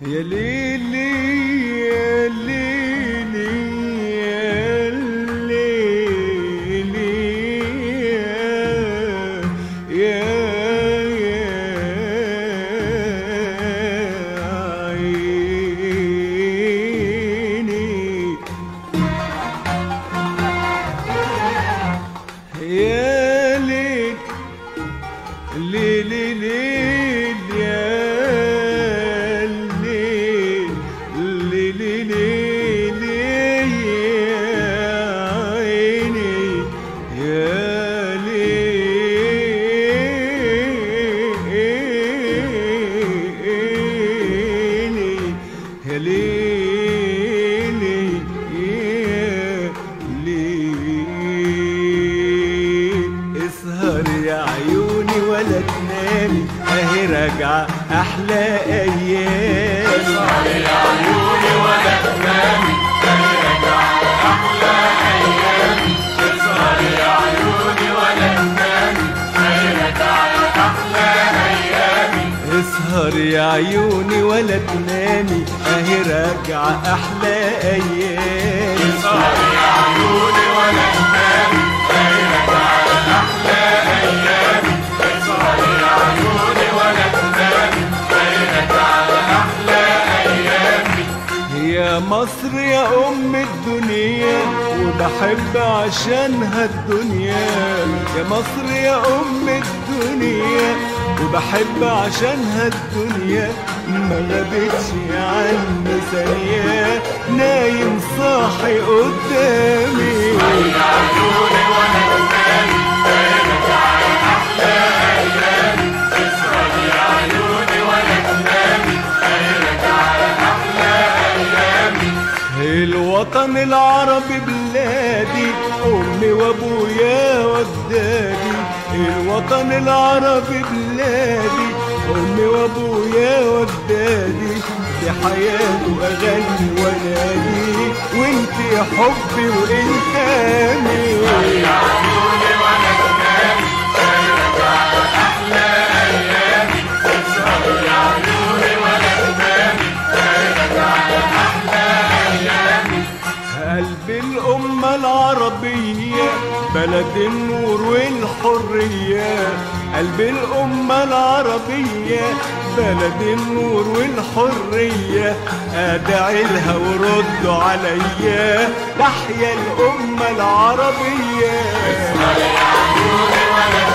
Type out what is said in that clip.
يا ليلي يا ليلي يا ليلي يا يا عيني يا ليل ليل ليل يا ليل ليل ليل يا عيني يا ليلي يا ليلي يا ليل اسهر يا عيوني ولا تنامي اهي راجعة احلى ايام اسهر يا عيوني ولا تنامي اهي راجعة احلى ايامي اسهر يا عيوني ولا تنامي اهي راجعة احلى ايامي اسهر يا عيوني ولا تنامي اهي راجعة احلى ايام اسهر يا عيوني ولا تنامي اهي راجعة احلى ايامي اسهر يا عيوني ولا تنامي اهي راجعة احلى ايامي يا مصر يا ام الدنيا وبحب عشانها الدنيا يا مصر يا ام الدنيا وبحب عشانها الدنيا ما غابتش عني ثانية نايم صاحي قدامي يا عيوني ولا تنامي اهي راجعة احلى ايامي اسهر يا عيوني ولا تنامي اهي راجعة احلى ايامي الوطن العربي بلادي امي وابويا واجدادي الوطن العربي بلادي امي وابويا واجدادي دي حياته اغاني ونادي وانت يا حبي والهامي يا عيوني ولا تنامي اهي راجعة احلى ايامي اسهر يا عيوني ولا تنامي اهي راجعة احلى ايامي قلب الأمة العربية بلد النور والحرية قلب الأمة العربية بلد النور والحرية أدعي لها وردوا عليا تحيا الأمة العربية اسهر يا عيوني ولا